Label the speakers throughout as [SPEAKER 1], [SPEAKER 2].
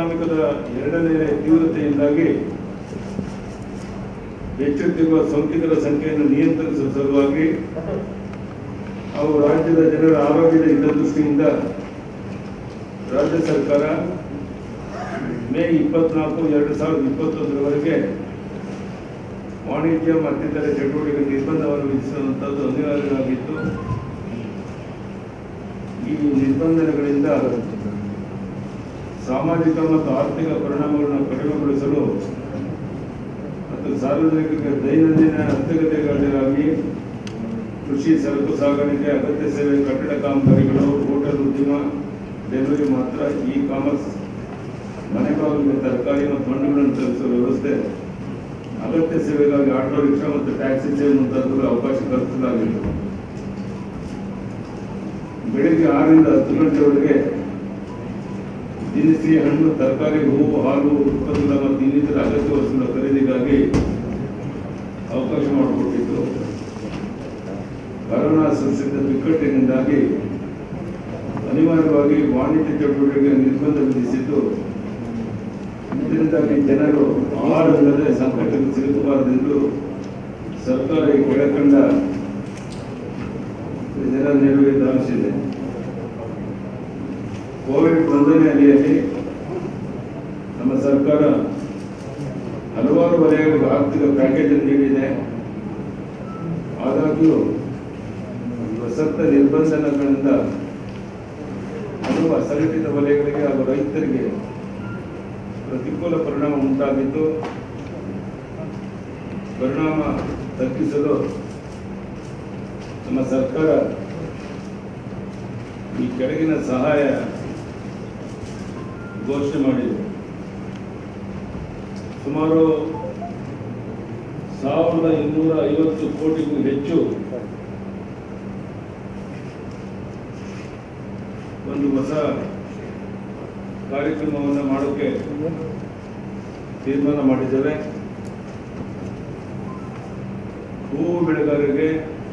[SPEAKER 1] ಸಾಂಕ್ರಾಮಿಕದ ಎರಡನೇ ತೀವ್ರತೆಯಿಂದಾಗಿ ಹೆಚ್ಚುತ್ತಿರುವ ಸೋಂಕಿತರ ಸಂಖ್ಯೆಯನ್ನು ನಿಯಂತ್ರಿಸುವ ಸಲುವಾಗಿ ಹಾಗೂ ರಾಜ್ಯದ ಜನರ ಆರೋಗ್ಯದ ಹಿತದೃಷ್ಟಿಯಿಂದ ರಾಜ್ಯ ಸರ್ಕಾರ ಮೇ ಇಪ್ಪತ್ನಾಲ್ಕು ಎರಡು ಸಾವಿರದ ಇಪ್ಪತ್ತೊಂದರವರೆಗೆ ವಾಣಿಜ್ಯ ಮತ್ತಿತರ ಚಟುವಟಿಕೆ ನಿರ್ಬಂಧವನ್ನು ವಿಧಿಸುವಂಥದ್ದು ಅನಿವಾರ್ಯವಾಗಿತ್ತು ಈ ನಿರ್ಬಂಧಗಳಿಂದ ಸಾಮಾಜಿಕ ಮತ್ತು ಆರ್ಥಿಕ ಪರಿಣಾಮಗಳನ್ನು ಕಡಿಮೆಗೊಳಿಸಲು ಮತ್ತು ಸಾರ್ವಜನಿಕರಿಗೆ ದೈನಂದಿನ ಅತ್ಯಗತ್ಯಗಳಿಗಾಗಿ ಕೃಷಿ ಸರಕು ಸಾಗಾಣಿಕೆ ಅಗತ್ಯ ಸೇವೆ ಕಟ್ಟಡ ಕಾಮಗಾರಿಗಳು ಹೋಟೆಲ್ ಉದ್ಯಮ ಡೆಲಿವರಿ ಮಾತ್ರ ಇ ಕಾಮರ್ಸ್ ಮನೆ ಬಾಗಿಲಿಗೆ ತರಕಾರಿ ಮತ್ತು ಹಣ್ಣುಗಳನ್ನು ತರಿಸುವ ವ್ಯವಸ್ಥೆ ಅಗತ್ಯ ಸೇವೆಗಾಗಿ ಆಟೋ ರಿಕ್ಷಾ ಮತ್ತು ಟ್ಯಾಕ್ಸಿ ಸೇವೆ ಮುಂತಾದವುಗಳು ಅವಕಾಶ ಕಲ್ಪಿಸಲಾಗಿತ್ತು ಬೆಳಿಗ್ಗೆ ಆರರಿಂದ ಹತ್ತು ಗಂಟೆವರೆಗೆ ದಿನಸಿ ಹಣ್ಣು ತರಕಾರಿ ಹೂವು ಹಾಲು ಉತ್ಪನ್ನಗಳ ಮತ್ತು ಇನ್ನಿತರ ಅಗತ್ಯ ವಸ್ತುಗಳ ಖರೀದಿಗಾಗಿ ಅವಕಾಶ ಮಾಡಿಕೊಟ್ಟಿತ್ತು ಕರೋನಾ ಸೃಷ್ಟಿಸಿದ ಬಿಕ್ಕಟ್ಟಿನಿಂದಾಗಿ ಅನಿವಾರ್ಯವಾಗಿ ವಾಣಿಜ್ಯ ಚಟುವಟಿಕೆಗೆ ನಿರ್ಬಂಧ ವಿಧಿಸಿದ್ದು ಇದರಿಂದಾಗಿ ಜನರು ಆಹಾರವಿಲ್ಲದೆ ಸಂಕಟಕ್ಕೆ ಸಿಲುಕಬಾರದೆಂದು ಸರ್ಕಾರ ಈ ಕೆಳಕಂಡ ಜನರ ನೆರವಿಗೆ ಧಾವಿಸಿದೆ ಕೋವಿಡ್ ಒಂದನೇ ಅಡಿಯಲ್ಲಿ ನಮ್ಮ ಸರ್ಕಾರ ಹಲವಾರು ವಲಯಗಳಿಗೆ ಆರ್ಥಿಕ ಪ್ಯಾಕೇಜ್ ಅನ್ನು ನೀಡಿದೆ ಆದಾಗ್ಯೂ ಪ್ರಸಕ್ತ ನಿರ್ಬಂಧನಗಳಿಂದ ಹಲವು ಅಸಂಘಟಿತ ವಲಯಗಳಿಗೆ ಹಾಗೂ ರೈತರಿಗೆ ಪ್ರತಿಕೂಲ ಪರಿಣಾಮ ಉಂಟಾಗಿದ್ದು ಪರಿಣಾಮ ತಗ್ಗಿಸಲು ನಮ್ಮ ಸರ್ಕಾರ ಈ ಕೆಳಗಿನ ಸಹಾಯ ಘೋಷಣೆ ಮಾಡಿದೆ ಸುಮಾರು ಸಾವಿರದ ಇನ್ನೂರ ಐವತ್ತು ಕೋಟಿಗೂ ಹೆಚ್ಚು ಒಂದು ಹೊಸ ಕಾರ್ಯಕ್ರಮವನ್ನು ಮಾಡೋಕ್ಕೆ ತೀರ್ಮಾನ ಮಾಡಿದ್ದೇವೆ ಹೂವು ಬೆಳೆಗಾರರಿಗೆ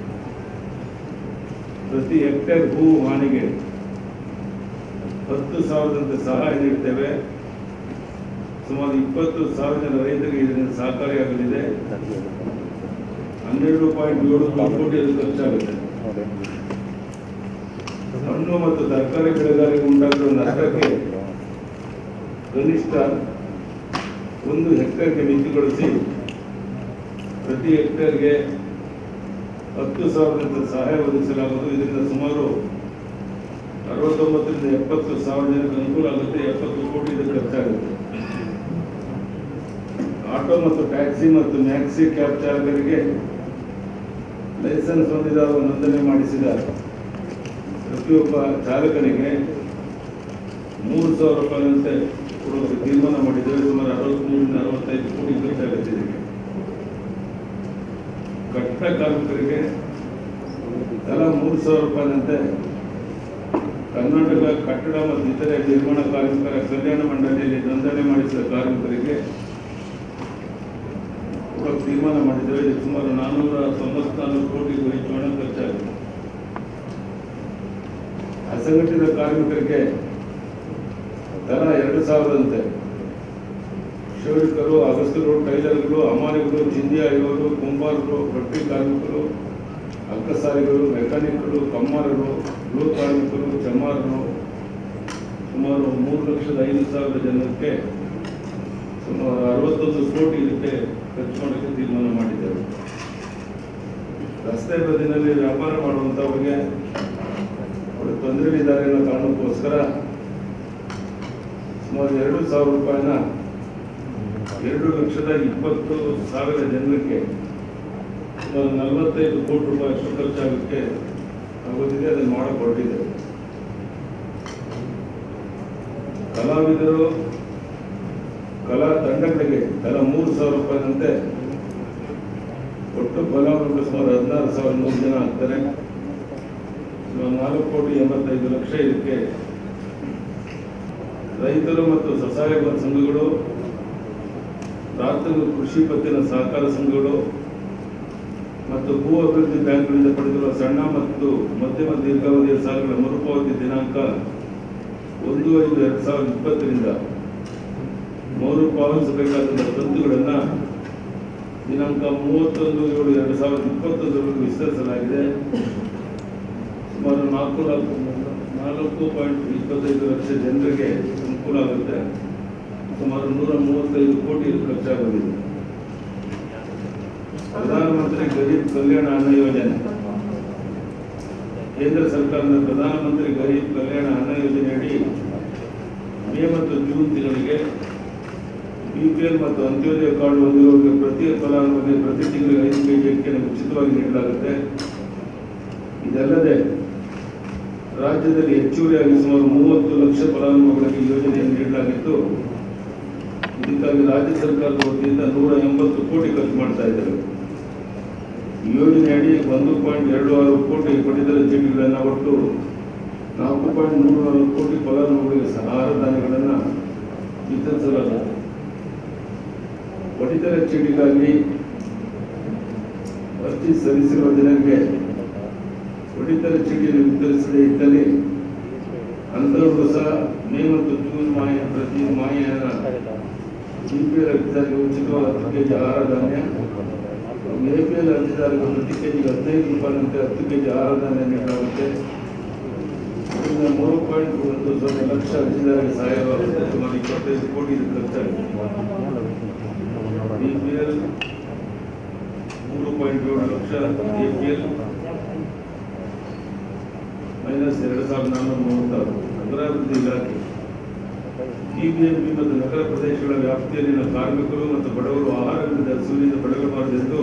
[SPEAKER 1] ಪ್ರತಿ ಹೆಕ್ಟೇರ್ ಹೂವು ಹಾನಿಗೆ ಹತ್ತು ಸಾವಿರದಂತೆ ಸಹಾಯ ನೀಡ್ತೇವೆ ಸುಮಾರು ಇಪ್ಪತ್ತು ಸಾವಿರ ಜನ ರೈತರಿಗೆ ಇದರಿಂದ ಸಹಕಾರಿಯಾಗಲಿದೆ ಹನ್ನೆರಡು ಪಾಯಿಂಟ್ ಏಳು ಕೋಟಿ ಅದು ಖರ್ಚಾಗುತ್ತೆ ಹಣ್ಣು ಮತ್ತು ತರಕಾರಿ ಬೆಳೆಗಾರರಿಗೆ ಉಂಟಾಗಿರುವ ನಷ್ಟಕ್ಕೆ ಕನಿಷ್ಠ ಒಂದು ಹೆಕ್ಟೇರ್ಗೆ ಮಿತಿಗೊಳಿಸಿ ಪ್ರತಿ ಹೆಕ್ಟೇರ್ಗೆ ಹತ್ತು ಸಾವಿರದಂತೆ ಸಹಾಯ ಒದಗಿಸಲಾಗುವುದು ಇದರಿಂದ ಸುಮಾರು ಅರವತ್ತೊಂಬತ್ತರಿಂದ ಎಪ್ಪತ್ತು ಸಾವಿರ ಜನಕ್ಕೆ ಅನುಕೂಲ ಆಗುತ್ತೆ ಎಪ್ಪತ್ತು ಕೋಟಿ ಇದಕ್ಕೆ ಖರ್ಚಾಗುತ್ತೆ ಆಟೋ ಮತ್ತು ಟ್ಯಾಕ್ಸಿ ಮತ್ತು ಮ್ಯಾಕ್ಸಿ ಕ್ಯಾಬ್ ಚಾಲಕರಿಗೆ ಲೈಸೆನ್ಸ್ ಹೊಂದಿದ ಹಾಗೂ ನೋಂದಣಿ ಮಾಡಿಸಿದ ಪ್ರತಿಯೊಬ್ಬ ಚಾಲಕನಿಗೆ ಮೂರು ಸಾವಿರ ರೂಪಾಯಿನಂತೆ ಕೊಡೋದಕ್ಕೆ ತೀರ್ಮಾನ ಮಾಡಿದ್ದೇವೆ ಸುಮಾರು ಅರವತ್ಮೂರರಿಂದ ಅರವತ್ತೈದು ಕೋಟಿ ಖರ್ಚಾಗುತ್ತೆ ಇದಕ್ಕೆ ಕಟ್ಟಡ ಕಾರ್ಮಿಕರಿಗೆ ತಲಾ ಮೂರು ಸಾವಿರ ರೂಪಾಯಿನಂತೆ ಕರ್ನಾಟಕ ಕಟ್ಟಡ ಮತ್ತು ಇತರೆ ನಿರ್ಮಾಣ ಕಾರ್ಮಿಕರ ಕಲ್ಯಾಣ ಮಂಡಳಿಯಲ್ಲಿ ನೋಂದಣಿ ಮಾಡಿಸಿದ ಕಾರ್ಮಿಕರಿಗೆ ಕೂಡ ತೀರ್ಮಾನ ಮಾಡಿದ್ದೇವೆ ಇದು ಸುಮಾರು ನಾನ್ನೂರ ತೊಂಬತ್ನಾಲ್ಕು ಕೋಟಿಗೂ ಹೆಚ್ಚು ಹಣ ಖರ್ಚಾಗಿದೆ ಅಸಂಘಟಿತ ಕಾರ್ಮಿಕರಿಗೆ ತಲಾ ಎರಡು ಸಾವಿರದಂತೆ ಕ್ಷೌರಿಕರು ಅಗಸ್ತರು ಟೈಲರ್ಗಳು ಅಮಾನಿಗಳು ಚಿಂದಿಯಾಳಿಗಳು ಕುಂಬಾರರು ಭಟ್ಟಿ ಕಾರ್ಮಿಕರು ಅಕ್ಕಸಾರಿಗಳು ಮೆಕ್ಯಾನಿಕ್ಗಳು ಕಮ್ಮಾರರು ಗೃಹ ಕಾರ್ಮಿಕರು ಚಮ್ಮಾರರು ಸುಮಾರು ಮೂರು ಲಕ್ಷದ ಐದು ಸಾವಿರ ಜನಕ್ಕೆ ಸುಮಾರು ಅರವತ್ತೊಂದು ಕೋಟಿ ಇದಕ್ಕೆ ಖರ್ಚು ಮಾಡೋಕ್ಕೆ ತೀರ್ಮಾನ ಮಾಡಿದ್ದೇವೆ ರಸ್ತೆ ಬದಿನಲ್ಲಿ ವ್ಯಾಪಾರ ಮಾಡುವಂಥವ್ರಿಗೆ ಅವರು ತೊಂದರೆಯಲ್ಲಿದ್ದಾರೆ ಅನ್ನೋ ಕಾರಣಕ್ಕೋಸ್ಕರ ಸುಮಾರು ಎರಡು ಸಾವಿರ ರೂಪಾಯಿನ ಎರಡು ಲಕ್ಷದ ಇಪ್ಪತ್ತು ಸಾವಿರ ಜನರಿಗೆ ಸುಮಾರು ನಲವತ್ತೈದು ಕೋಟಿ ರೂಪಾಯಿ ಅಷ್ಟು ಖರ್ಚಾಗಕ್ಕೆ ಆಗೋದಿದೆ ಅದನ್ನು ಮಾಡಕ್ಕೆ ಹೊರಟಿದೆ ಕಲಾವಿದರು ಕಲಾ ತಂಡಗಳಿಗೆ ತಲಾ ಮೂರು ಸಾವಿರ ರೂಪಾಯಿನಂತೆ ಒಟ್ಟು ಫಲಾನುಭವಿಗಳು ಸುಮಾರು ಹದಿನಾರು ಸಾವಿರ ನೂರು ಜನ ಆಗ್ತಾರೆ ಸುಮಾರು ನಾಲ್ಕು ಕೋಟಿ ಎಂಬತ್ತೈದು ಲಕ್ಷ ಇದಕ್ಕೆ ರೈತರು ಮತ್ತು ಸ್ವಸಹಾಯ ಸಂಘಗಳು ಪ್ರಾಥಮಿಕ ಕೃಷಿ ಪತ್ತಿನ ಸಹಕಾರ ಸಂಘಗಳು ಮತ್ತು ಭೂ ಅಭಿವೃದ್ಧಿ ಬ್ಯಾಂಕ್ಗಳಿಂದ ಪಡೆದಿರುವ ಸಣ್ಣ ಮತ್ತು ಮಧ್ಯಮ ದೀರ್ಘಾವಧಿಯ ಸಾಲಗಳ ಮರುಪಾವತಿ ದಿನಾಂಕ ಒಂದು ಐದು ಎರಡು ಸಾವಿರದ ಇಪ್ಪತ್ತರಿಂದ ಮರು ಪಾವತಿಸಬೇಕಾದ ಕಂತುಗಳನ್ನು ದಿನಾಂಕ ಮೂವತ್ತೊಂದು ಏಳು ಎರಡು ಸಾವಿರದ ಇಪ್ಪತ್ತೊಂದರವರೆಗೂ ವಿಸ್ತರಿಸಲಾಗಿದೆ ಸುಮಾರು ನಾಲ್ಕು ಲಕ್ಷ ನಾಲ್ಕು ಪಾಯಿಂಟ್ ಇಪ್ಪತ್ತೈದು ಲಕ್ಷ ಜನರಿಗೆ ಅನುಕೂಲ ಆಗುತ್ತೆ ಸುಮಾರು ನೂರ ಮೂವತ್ತೈದು ಕೋಟಿ ಇದು ಖರ್ಚಾಗಲಿದೆ ಪ್ರಧಾನಮಂತ್ರಿ ಗರೀಬ್ ಕಲ್ಯಾಣ ಅನ್ನ ಯೋಜನೆ ಕೇಂದ್ರ ಸರ್ಕಾರದ ಪ್ರಧಾನಮಂತ್ರಿ ಗರೀಬ್ ಕಲ್ಯಾಣ ಅನ್ನ ಯೋಜನೆಯಡಿ ಮೇ ಮತ್ತು ಜೂನ್ ತಿಂಗಳಿಗೆ ಬಿಪಿಎಲ್ ಮತ್ತು ಅಂತ್ಯೋದಯ ಕಾರ್ಡ್ ಹೊಂದಿರುವವರಿಗೆ ಪ್ರತಿ ಫಲಾನುಭವಿಗೆ ಪ್ರತಿ ತಿಂಗಳಿಗೆ ಐದು ಕೆಜಿ ಅಕ್ಕಿಯನ್ನು ಉಚಿತವಾಗಿ ನೀಡಲಾಗುತ್ತೆ ಇದಲ್ಲದೆ ರಾಜ್ಯದಲ್ಲಿ ಹೆಚ್ಚುವರಿಯಾಗಿ ಸುಮಾರು ಮೂವತ್ತು ಲಕ್ಷ ಫಲಾನುಭವಿಗಳಿಗೆ ಈ ಯೋಜನೆಯನ್ನು ನೀಡಲಾಗಿದ್ದು ಇದಕ್ಕಾಗಿ ರಾಜ್ಯ ಸರ್ಕಾರದ ವತಿಯಿಂದ ನೂರ ಎಂಬತ್ತು ಕೋಟಿ ಖರ್ಚು ಮಾಡ್ತಾ ಇದ್ದಾರೆ ಈ ಯೋಜನೆಯಡಿ ಒಂದು ಪಾಯಿಂಟ್ ಎರಡು ಆರು ಕೋಟಿ ಪಡಿತರ ಚೀಟಿಗಳನ್ನು ಒಟ್ಟು ನಾಲ್ಕು ಪಾಯಿಂಟ್ ಮೂರು ನಾಲ್ಕು ಕೋಟಿ ಫಲಾನುಭವಿಗಳಿಗೆ ಆಹಾರ ಧಾನ್ಯಗಳನ್ನು ವಿತರಿಸಲಾಗಿದೆ ಪಡಿತರ ಚೀಟಿಗಾಗಿ ಅರ್ಜಿ ಸಲ್ಲಿಸಿರುವ ಜನರಿಗೆ ಪಡಿತರ ಚೀಟಿಯನ್ನು ವಿತರಿಸದೇ ಇದ್ದಲ್ಲಿ ಅಂತರವರು ಸಹ ಮೇ ಮತ್ತು ಜೂನ್ ಮಾಯ ಪ್ರತಿ ಮಾಯನ ಬಿಪಿಎಲ್ ಅರ್ಜಿದಾರರಿಗೆ ಉಚಿತವಾದ ಹತ್ತು ಕೆಜಿ ಆಹಾರ ಧಾನ್ಯ ಎಪಿಎಲ್ ಅರ್ಜಿದಾರರಿಗೆ ಪ್ರತಿ ಕೆಜಿಗೆ ಹದಿನೈದು ರೂಪಾಯಿನಂತೆ ಹತ್ತು ಕೆಜಿ ಆಹಾರ ಧಾನ್ಯ ನೀಡಲಾಗುತ್ತೆ ಇದರಿಂದ ಮೂರು ಪಾಯಿಂಟ್ ಒಂದು ಸೊನ್ನೆ ಲಕ್ಷ ಅರ್ಜಿದಾರರಿಗೆ ಸಹಾಯವಾಗುತ್ತೆ ಸುಮಾರು ಇಪ್ಪತ್ತೈದು ಕೋಟಿ ಇದು ಖರ್ಚಾಗಿದೆ ಬಿಪಿಎಲ್ ಮೂರು ಪಾಯಿಂಟ್ ಏಳು ಲಕ್ಷ ಎಪಿಎಲ್ ಮೈನಸ್ ಎರಡು ಸಾವಿರದ ನಾನ್ನೂರ ಮೂವತ್ತಾರು ನಗರಾಭಿವೃದ್ಧಿ ಇಲಾಖೆ ಟಿಬಿಎಂಪಿ ಮತ್ತು ನಗರ ಪ್ರದೇಶಗಳ ವ್ಯಾಪ್ತಿಯಲ್ಲಿನ ಕಾರ್ಮಿಕರು ಮತ್ತು ಬಡವರು ಆಹಾರವಿಲ್ಲದ ಹಸುವಿನಿಂದ ಬಳಗಬಾರದೆಂದು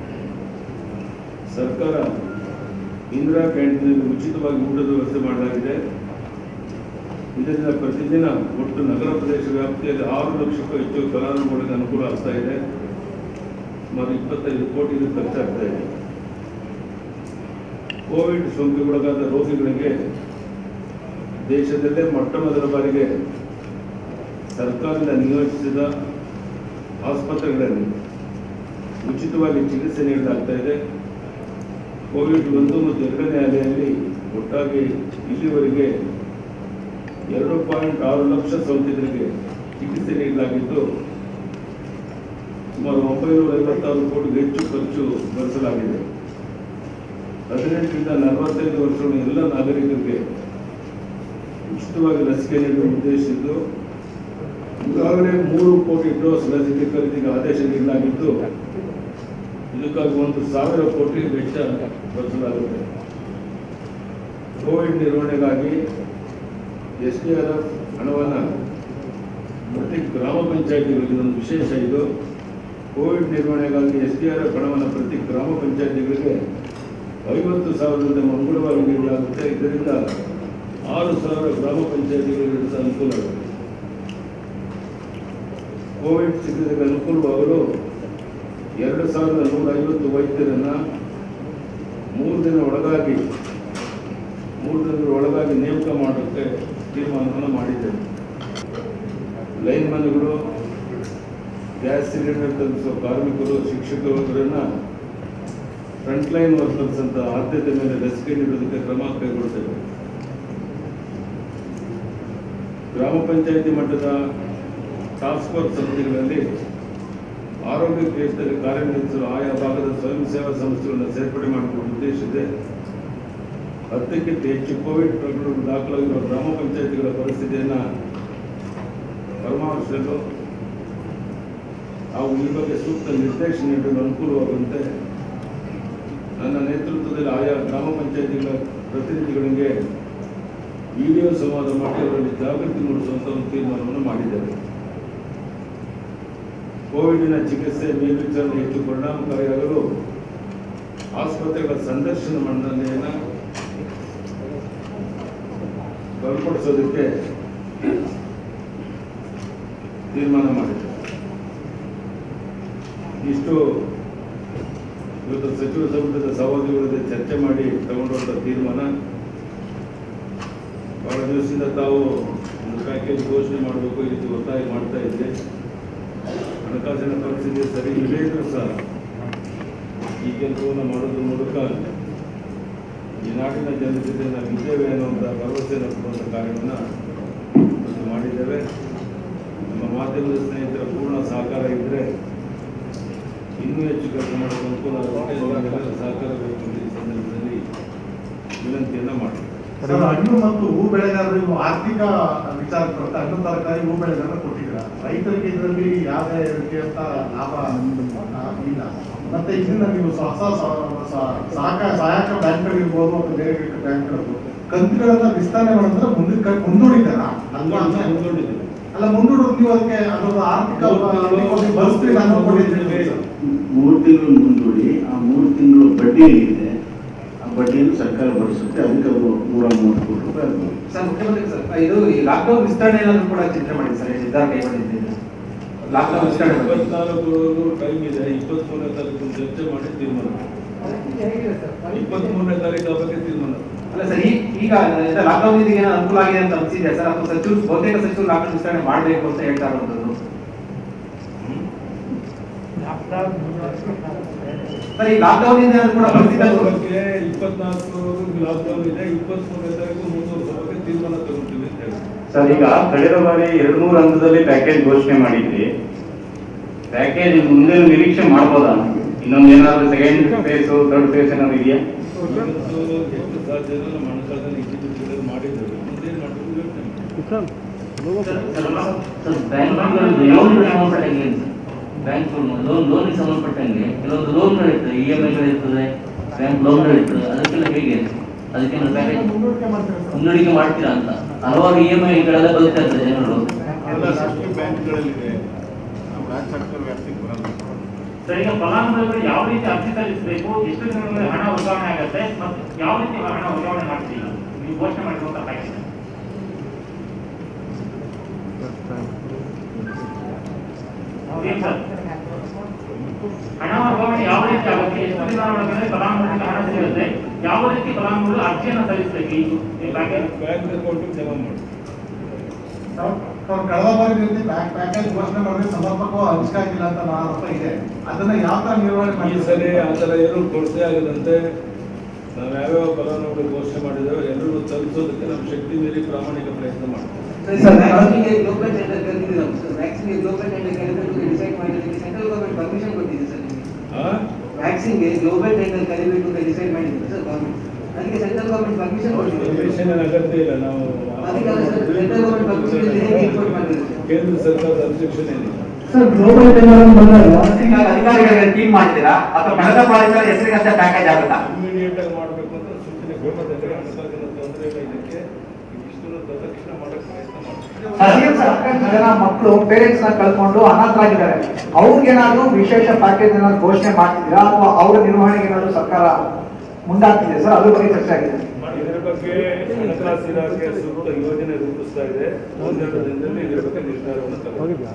[SPEAKER 1] ಸರ್ಕಾರ ಇಂದಿರಾ ಕ್ಯಾಂಟೀನಲ್ಲಿ ಉಚಿತವಾಗಿ ಊಟದ ವ್ಯವಸ್ಥೆ ಮಾಡಲಾಗಿದೆ ಇದರಿಂದ ಪ್ರತಿದಿನ ಒಟ್ಟು ನಗರ ಪ್ರದೇಶ ವ್ಯಾಪ್ತಿಯಲ್ಲಿ ಆರು ಲಕ್ಷಕ್ಕೂ ಹೆಚ್ಚು ಫಲಾನುಭವಿಗಳಿಗೆ ಅನುಕೂಲ ಆಗ್ತಾ ಇದೆ ಸುಮಾರು ಇಪ್ಪತ್ತೈದು ಕೋಟಿ ಇದು ಖರ್ಚಾಗ್ತಾ ಇದೆ ಕೋವಿಡ್ ಸೋಂಕಿಗೊಳಗಾದ ರೋಗಿಗಳಿಗೆ ದೇಶದಲ್ಲೇ ಮೊಟ್ಟ ಮೊದಲ ಬಾರಿಗೆ ಸರ್ಕಾರದಿಂದ ನಿಯೋಜಿಸಿದ ಆಸ್ಪತ್ರೆಗಳಲ್ಲಿ ಉಚಿತವಾಗಿ ಚಿಕಿತ್ಸೆ ನೀಡಲಾಗ್ತಾ ಇದೆ ಕೋವಿಡ್ ಒಂದು ಮತ್ತು ಎರಡನೇ ಅಲೆಯಲ್ಲಿ ಒಟ್ಟಾಗಿ ಇಲ್ಲಿವರೆಗೆ ಎರಡು ಪಾಯಿಂಟ್ ಆರು ಲಕ್ಷ ಸೋಂಕಿತರಿಗೆ ಚಿಕಿತ್ಸೆ ನೀಡಲಾಗಿದ್ದು ಸುಮಾರು ಒಂಬೈನೂರ ಐವತ್ತಾರು ಕೋಟಿಗೂ ಹೆಚ್ಚು ಖರ್ಚು ಭರಿಸಲಾಗಿದೆ ಹದಿನೆಂಟರಿಂದ ನಲವತ್ತೈದು ವರ್ಷಗಳ ಎಲ್ಲ ನಾಗರಿಕರಿಗೆ ಉಚಿತವಾಗಿ ಲಸಿಕೆ ನೀಡಲು ಉದ್ದೇಶಿಸಿದ್ದು ಈಗಾಗಲೇ ಮೂರು ಕೋಟಿ ಡೋಸ್ ಲಸಿಕೆ ಖರೀದಿಗೆ ಆದೇಶ ನೀಡಲಾಗಿದ್ದು ಇದಕ್ಕಾಗಿ ಒಂದು ಸಾವಿರ ಕೋಟಿ ವೆಚ್ಚ ಭರಿಸಲಾಗುತ್ತೆ ಕೋವಿಡ್ ನಿರ್ವಹಣೆಗಾಗಿ ಎಸ್ ಡಿ ಆರ್ ಎಫ್ ಹಣವನ್ನು ಪ್ರತಿ ಗ್ರಾಮ ಪಂಚಾಯತಿಗಳಿಗೆ ಒಂದು ವಿಶೇಷ ಇದು ಕೋವಿಡ್ ನಿರ್ವಹಣೆಗಾಗಿ ಎಸ್ ಡಿ ಆರ್ ಎಫ್ ಹಣವನ್ನು ಪ್ರತಿ ಗ್ರಾಮ ಪಂಚಾಯತಿಗಳಿಗೆ ಐವತ್ತು ಸಾವಿರದಿಂದ ಮಂಗಳವಾರ ನೀಡಲಾಗುತ್ತೆ ಇದರಿಂದ ಆರು ಸಾವಿರ ಗ್ರಾಮ ಪಂಚಾಯತಿಗಳಿಗೆ ಸಹ ಅನುಕೂಲ ಆಗುತ್ತೆ ಕೋವಿಡ್ ಚಿಕಿತ್ಸೆಗೆ ಅನುಕೂಲವಾಗಲು ಎರಡು ಸಾವಿರದ ನೂರ ಐವತ್ತು ವೈದ್ಯರನ್ನ ಮೂರು ದಿನ ಒಳಗಾಗಿ ಮೂರು ದಿನದ ಒಳಗಾಗಿ ನೇಮಕ ಮಾಡೋಕ್ಕೆ ತೀರ್ಮಾನವನ್ನು ಮಾಡಿದ್ದೇವೆ ಲೈನ್ ಮನ್ಗಳು ಗ್ಯಾಸ್ ಸಿಲಿಂಡರ್ ತಲುಪಿಸುವ ಕಾರ್ಮಿಕರು ಶಿಕ್ಷಕರು ಇವರನ್ನ ಫ್ರಂಟ್ ಲೈನ್ ವರ್ಕರ್ಸ್ ಅಂತ ಆದ್ಯತೆ ಮೇಲೆ ಲಸಿಕೆ ನೀಡೋದಕ್ಕೆ ಕ್ರಮ ಕೈಗೊಳ್ತೇವೆ ಗ್ರಾಮ ಪಂಚಾಯಿತಿ ಮಟ್ಟದ ಟಾಸ್ಕ್ ಫೋರ್ಸ್ ಸಮಿತಿಗಳಲ್ಲಿ ಆರೋಗ್ಯ ಕ್ಷೇತ್ರದಲ್ಲಿ ಕಾರ್ಯನಿರ್ವಹಿಸಲು ಆಯಾ ಭಾಗದ ಸ್ವಯಂ ಸೇವಾ ಸಂಸ್ಥೆಗಳನ್ನು ಸೇರ್ಪಡೆ ಮಾಡಿಕೊಳ್ಳುವ ಉದ್ದೇಶ ಇದೆ ಹತ್ತಕ್ಕಿಂತ ಹೆಚ್ಚು ಕೋವಿಡ್ ಪ್ರಕರಣಗಳು ದಾಖಲಾಗಿರುವ ಗ್ರಾಮ ಪಂಚಾಯಿತಿಗಳ ಪರಿಸ್ಥಿತಿಯನ್ನು ಪರಾಮರ್ಶಿಸಲು ಹಾಗೂ ಈ ಬಗ್ಗೆ ಸೂಕ್ತ ನಿರ್ದೇಶನ ನೀಡಲು ಅನುಕೂಲವಾಗುವಂತೆ ನನ್ನ ನೇತೃತ್ವದಲ್ಲಿ ಆಯಾ ಗ್ರಾಮ ಪಂಚಾಯಿತಿಗಳ ಪ್ರತಿನಿಧಿಗಳಿಗೆ ವಿಡಿಯೋ ಸಂವಾದ ಮಾಡಿ ಅವರಲ್ಲಿ ಜಾಗೃತಿ ಮೂಡಿಸುವಂತ ಒಂದು ತೀರ್ಮಾನವನ್ನು ಮಾಡಿದ್ದೇವೆ ಕೋವಿಡಿನ ಚಿಕಿತ್ಸೆ ಮೇಲ್ವಿಚಾರಣೆ ಹೆಚ್ಚು ಪರಿಣಾಮಕಾರಿಯಾಗಲು ಆಸ್ಪತ್ರೆಗಳ ಸಂದರ್ಶನ ಮಂಡನೆಯನ್ನು ಬಲಪಡಿಸೋದಕ್ಕೆ ತೀರ್ಮಾನ ಮಾಡಿದೆ ಇಷ್ಟು ಇವತ್ತು ಸಚಿವ ಸಂಪುಟದ ಸಹೋದರಿಗಳ ಜೊತೆ ಚರ್ಚೆ ಮಾಡಿ ತಗೊಂಡಂಥ ತೀರ್ಮಾನ ಬಹಳ ದಿವಸದಿಂದ ತಾವು ಒಂದು ಪ್ಯಾಕೇಜ್ ಘೋಷಣೆ ಮಾಡಬೇಕು ಈ ರೀತಿ ಒತ್ತಾಯ ಮಾಡ್ತಾ ಇದ್ದೆ ಹಣಕಾಸಿನ ಪರಿಸ್ಥಿತಿ ಸರಿ ಇಲ್ಲದೇ ಸಹ ಈ ಕೆಲಸವನ್ನು ಮಾಡೋದ್ರ ಮೂಲಕ ಈ ನಾಡಿನ ಜನರ ಜೊತೆ ನಾವು ಇದ್ದೇವೆ ಅನ್ನುವಂಥ ಭರವಸೆಯನ್ನು ಕೊಡುವಂಥ ಕಾರ್ಯವನ್ನು ಇವತ್ತು ಮಾಡಿದ್ದೇವೆ ನಮ್ಮ ಮಾಧ್ಯಮದ ಸ್ನೇಹಿತರ ಪೂರ್ಣ ಸಹಕಾರ ಇದ್ದರೆ ಇನ್ನೂ ಹೆಚ್ಚು ಕೆಲಸ ಮಾಡೋದು ಅನುಕೂಲ ಆಗುತ್ತೆ ನಿಮ್ಮೆಲ್ಲರ ಸಹಕಾರ ಬೇಕು ಅಂತ ಈ ಸಂದರ್ಭದಲ್ಲಿ ವಿನಂತಿಯನ್ನು ಮಾಡ್ತೀನಿ
[SPEAKER 2] ಸರ್ ಹಣ್ಣು ಮತ್ತು ಹೂ ಬೆಳೆಗಾರರಿಗೆ ಆರ್ಥಿಕ ವಿಚಾರ ಬರುತ್ತೆ ಹಣ್ಣು ತರಕಾರಿ ಹೂ ಬೆಳೆಗಾರರು ಕೊಟ್ಟಿದ್ದೀರಾ ರೈತರಿಗೆ ಇದರಲ್ಲಿ ಯಾವುದೇ ರೀತಿಯಂತ ಲಾಭ ಆ, ಇಲ್ಲ ಮತ್ತೆ ಇದರಿಂದ ನೀವು ಹೊಸ ಸ- ಸ- ಸಹಕಾರ ಸಹಾಯಕ ಬ್ಯಾಂಕ್ಗಳಿರ್ಬೋದು ಅಥವಾ ಬೇರೆ ಬೇರೆ ಬ್ಯಾಂಕ್ಗಳು ಕಂತುಗಳನ್ನ ವಿಸ್ತರಣೆ ಮಾಡಿದ್ರೆ ಮುಂದಕ್ಕೆ ಮುಂದೂಡಿದಾರ ಅಲ್ವಾ ಅಂದ್ರೆ-
[SPEAKER 1] ಮುಂದೂಡಿದ್ದೀವಿ.
[SPEAKER 2] ಅಲ್ಲ ಮುಂದೂಡೋದು ನೀವು ಅದಕ್ಕೆ ಅದೊಂದು ಆರ್ಥಿಕ ಬರ್ಸ್ತೀವಿ ನಾನು ಕೊಟ್ಟಿದ್ದೀನಿ ಸರ್.
[SPEAKER 3] ಮೂರು ತಿಂಗಳು ಮುಂದೂಡಿ ಆ ಮೂರು ತಿಂಗಳು ಬಡ್ಡಿ ಏನಿದೆ ಆ ಬಡ್ಡಿಯನ್ನು ಸರ್ಕಾರ ಭರಿಸುತ್ತೆ ಅದಕ್ಕೆ ಅವರು ನೂರ ಮೂವತ್ತು ಕೋಟಿ ರೂಪಾಯಿ ಅದು
[SPEAKER 4] ಸರ್ ಮುಖ್ಯಮಂತ್ರಿ ಸರ್ ಇದು ಈ ಲಾಕ್ಡೌನ್ ವಿಸ್ತರಣೆ ಏನಾದ್ರು ಕೂಡ ಚಿಂತನೆ ಮಾಡಿ ಸರ್ ನಿರ್ಧಾರ ಕೈಗೊಂಡಿದ್ದೀರಿ ಲಾಕ್ಡೌನ್ ವಿಸ್ತರಣೆ ಬಗ್ಗೆ.
[SPEAKER 1] ಇಪ್ಪತ್ನಾಲ್ಕು ಟೈಮ್ ಇದೆ ಇಪ್ಪತ್ಮೂರನೇ ತಾರೀಕು ಚರ್ಚೆ ಮಾಡಿ ತೀರ್ಮಾನ ಇಪ್ಪತ್ಮೂರನೇ ತಾರೀಕು ಆ ಬಗ್ಗೆ ತೀರ್ಮಾನ
[SPEAKER 4] ಅಲ್ಲ ಸರ್ ಈ- ಈಗ ಲಾಕ್ಡೌನ್ ಇದಕ್ಕೆ ಏನೋ ಅನುಕೂಲ ಆಗಿದೆ ಅಂತ ಅನ್ಸಿದೆ ಸರ್ ಅಥವಾ ಸಚಿವರು ಬಹುತೇಕ ಸಚಿವರು ಲಾಕ್ಡೌನ್ ವಿಸ್ತರಣೆ ಮಾಡಬೇಕು ಅಂತ ಹೇಳ್ತಾ ಇರುವಂತದ್ದು ಸರ್ ಈ ಲಾಕ್ಡೌನ್ ಇಂದ ಏನಾದ್ರು ಕೂಡ ಪರಿಸ್ಥಿತಿ ಅನುಕೂಲ-
[SPEAKER 1] ಬಗ್ಗೆ ಇಪ್ಪತ್ನಾಲ್ಕು ಲಾಕ್ಡೌನ್ ಇದೆ ಇಪ್ಪತ್ಮೂರನೇ ತಾರೀಕು ಮುಂದುವರಿಸೋ ಬಗ್ಗೆ ತೀರ್ಮಾನ ತಗೊಳ್ತೀವಿ ಅಂತ ಹೇಳಿ
[SPEAKER 5] ಸರ್ ಈಗ ಕಳೆದ ಬಾರಿ ಎರಡು ಮೂರು ಹಂತದಲ್ಲಿ ಪ್ಯಾಕೇಜ್ ಘೋಷಣೆ ಮಾಡಿದ್ರಿ ಪ್ಯಾಕೇಜ್ ಮುಂದೆ ನಿರೀಕ್ಷೆ ಮಾಡ್ಬೋದಾ ಇನ್ನೊಂದು ಏನಾದ್ರು ಸೆಕೆಂಡ್ ಫೇಸ್ ಥರ್ಡ್ ಫೇಸ್ ಏನಾದ್ರು ಇದೆಯಾ
[SPEAKER 1] ಇವತ್ತು ಎಷ್ಟು ಸಾಧ್ಯ ಇದೆ ನಮ್ಮ ಹಣಕಾಸಿನ ಇತಿಮಿತಿಗಳನ್ನು ಮಾಡಿದ್ದೇವೆ ಮುಂದೇನು ಮಾಡಬೇಕು ಯೋಚನೆ ಮಾಡಿ.
[SPEAKER 6] ಸರ್ ಬ್ಯಾಂಕ್ಗಳು ಲೋನ್ ಸಂಬಂಧಪಟ್ಟಂಗೆ ಏನು ಸರ್ ಬ್ಯಾಂಕ್ಗಳು ಲೋನ್ ಲೋನಿಗೆ ಸಂಬಂಧಪಟ್ಟಂಗೆ ಕೆಲವೊಂದು ಲೋನ್ಗಳು ಇರ್ತದೆ ಇ ಎಮ್ ಐಗಳು ಇರ್ತದೆ ಬ್ಯಾಂಕ್ ಲೋನ್ಗಳು ಇರ್ತದೆ ಅದಕ್ಕೆಲ್ಲ ಹೇಗೆ ಅದಕ್ಕೆ ಪ್ಯಾಕೇಜ್
[SPEAKER 2] ಮುಂದೂಡಿಕೆ ಮಾಡ್ತೀರಾ ಸರ್?
[SPEAKER 6] ಮುನ್ನಡೆಗೆ ಮಾಡ್ತೀರಾ ಅಂತ ಹಲವಾರು ಇ ಎಮ್ ಐಗಳೆಲ್ಲ ಬದುಕ್ತಾ ಇರ್ತದೆ ಜನಗಳು
[SPEAKER 3] ಎಲ್ಲ ರಾಷ್ಟ್ರೀಯ ಬ್ಯಾಂಕ್ಗಳಲ್ಲಿದೆ ನಮ್ಮ ರಾಜ್ಯ ಸರ್ಕಾರ ವ್ಯಾಪ್ತಿಗೆ ಬರಲ್ಲ
[SPEAKER 7] ಸರ್ ಈಗ ಫಲಾನುಭವಿಗಳು ಯಾವ ರೀತಿ ಅರ್ಜಿ ಸಲ್ಲಿಸಬೇಕು ಎಷ್ಟು ದಿನಗಳಲ್ಲಿ ಹಣ ವರ್ಗಾವಣೆ ಆಗುತ್ತೆ ಮತ್ತು ಯಾವ ರೀತಿ ಹಣ ವರ್ಗಾವಣೆ ಮಾಡ್ತೀವಿ ನೀವು ಘೋಷಣೆ ಮಾಡಿರುವಂತ ಪ್ಯಾಕೇಜ್ ಏನ್ ಸರ್ ಹಣ ವರ್ಗಾವಣೆ ಯಾವ ರೀತಿ ಆಗುತ್ತೆ ಎಷ್ಟು ದಿನ ಒಳಗಡೆ ಫಲಾನುಭವಿಗೆ ಹಣ ಸಿಗುತ್ತೆ ಯಾವ ರೀತಿ ಫಲಾನುಭವಿಗಳು ಅರ್ಜಿಯನ್ನು ಸಲ್ಲಿಸಬೇಕು ಈ ಈ ಪ್ಯಾಕೇಜ್
[SPEAKER 1] ಬ್ಯಾಂಕ್ ಅಕೌಂಟಿಗೆ ಜಮಾ ಮಾಡಿ
[SPEAKER 2] ತಾವು- ತಾವು ಕಳೆದ ಬಾರಿ ರೀತಿ ಬ್ಯಾಂಕ್ ಪ್ಯಾಕೇಜ್ ಘೋಷಣೆ ಮಾಡಿದ್ರೆ ಸಮರ್ಪಕವಾಗಿ ಹಂಚಿಕಾಗಿಲ್ಲ ಅಂತ ನನ್ನ ಆರೋಪ ಇದೆ ಅದನ್ನ ಯಾವ ತರ ನಿರ್ವಹಣೆ
[SPEAKER 1] ಈ
[SPEAKER 2] ಮಾಡಿ
[SPEAKER 1] ಸರಿ ಆ ಥರ ಏನೂ ಕೊರತೆ ಆಗದಂತೆ ನಾವು ಯಾವ್ಯಾವ ಫಲಾನುಭವಿ ಘೋಷಣೆ ಮಾಡಿದ್ದೇವೆ ಎಲ್ಲರೂ ತಲುಪಿಸೋದಕ್ಕೆ ನಮ್ಮ ಶಕ್ತಿ ಮೀರಿ ಪ್ರಾಮಾಣಿಕ ಪ್ರಯತ್ನ ಮಾಡ್ತೀವಿ
[SPEAKER 4] ಸರ್, ವ್ಯಾಕ್ಸಿನ್ಗೆ ಗ್ಲೋಬಲ್ ಟೆಂಡರ್ ಕರೆದಿದ್ದೀರಾ ಸರ್ ವ್ಯಾಕ್ಸಿನ್ಗೆ ಗ್ಲೋಬಲ್ ಟೆಂಡರ್ ಕರೆದು ಡಿಸೈಡ್ ಮಾಡಲಿಕ್ಕೆ ಸೆಂಟ್ರಲ್ ಗವರ್ಮೆಂಟ್ ಪರ್ಮಿಷನ್ ಕೊಟ್ಟಿದೆ ಸರ್ ನಿಮಗೆ
[SPEAKER 1] ಆ?
[SPEAKER 4] ವ್ಯಾಕ್ಸಿನ್ಗೆ ಗ್ಲೋಬಲ್ ಟೆಂಡರ್ ಕರಿಬೇಕು ಅಂತ ಡಿಸೈಡ್ ಮಾಡಿದ್ರು ಸರ್ ಗವರ್ಮೆಂಟ್ ಅದಕ್ಕೆ ಸೆಂಟ್ರಲ್ ಗವರ್ಮೆಂಟ್ ಪರ್ಮಿಷನ್ ಕೊಟ್ಟಿದೆ
[SPEAKER 1] Permission ಏನ್ ಅಗತ್ಯ ಇಲ್ಲ ನಾವು
[SPEAKER 4] ಅದಕ್ಕೆ ಅಲ್ಲ ಸರ್, ಸೆಂಟ್ರಲ್ ಗವರ್ಮೆಂಟ್ ಪರ್ಮಿಷನ್ ಇದೆ ಹೇಗೆ ಇಂಪೋರ್ಟ್ ಮಾಡಿದ್ರು
[SPEAKER 1] ಕೇಂದ್ರ ಸರ್ಕಾರದ ಅಬ್ಜೆಕ್ಷನ್ ಏನಿಲ್ಲ
[SPEAKER 8] ಸರ್ ಗ್ಲೋಬಲ್ ಟೆಂಡರ್ ಬಂದಾಗ
[SPEAKER 4] ಅಧಿಕಾರಿಗಳಿಗೆ ಟೀಮ್ ಮಾಡ್ತೀರಾ ಅಥವಾ ಕಳೆದ ಬಾರಿಗಳ ಹೆಸರಿಗಂತ ಪ್ಯಾಕೇಜ್ ಆಗುತ್ತಾ
[SPEAKER 1] ಇಮಿಡಿಯೇಟ್ ಆಗಿ ಮಾಡಬೇಕು ಅಂತ ಸೂಚನೆ ಕೊಟ್ಟಿದ್ದಾರೆ ಹಣಕಾಸಿನ ತೊಂದರೆ ಇಲ್ಲ ಇದಕ್ಕೆ ಇಷ್ಟನ್ನು ತಕ್ಷಣ ಮಾಡಕ್ಕೆ ಪ್ರಯತ್ನ ಮಾಡ್ತೀವಿ
[SPEAKER 8] ಸಾಕಷ್ಟು ಜನ ಮಕ್ಕಳು ಪೇರೆಂಟ್ಸ್ ನ ಕಳ್ಕೊಂಡು ಅನಾಥರಾಗಿದ್ದಾರೆ ಅವ್ರಿಗೇನಾದ್ರೂ ವಿಶೇಷ ಪ್ಯಾಕೇಜ್ ಏನಾದ್ರು ಘೋಷಣೆ ಮಾಡ್ತಿದ್ದೀರಾ ಅಥವಾ ಅವರ ನಿರ್ವಹಣೆಗೆ ಏನಾದ್ರು ಸರ್ಕಾರ ಮುಂದಾಗ್ತಿದೆ ಸರ್ ಅದ್ರ ಬಗ್ಗೆ ಚರ್ಚೆ ಆಗಿದೆ
[SPEAKER 1] ಇದರ ಬಗ್ಗೆ ಹಣಕಾಸು ಇಲಾಖೆ ಸೂಕ್ತ ಯೋಜನೆ ರೂಪಿಸ್ತಾ ಇದೆ ಒಂದೆರಡು ದಿನದಲ್ಲಿ ಇದರ ಬಗ್ಗೆ ನಿರ್ಧಾರವನ್ನು ತಗೊಳ್ಳಿ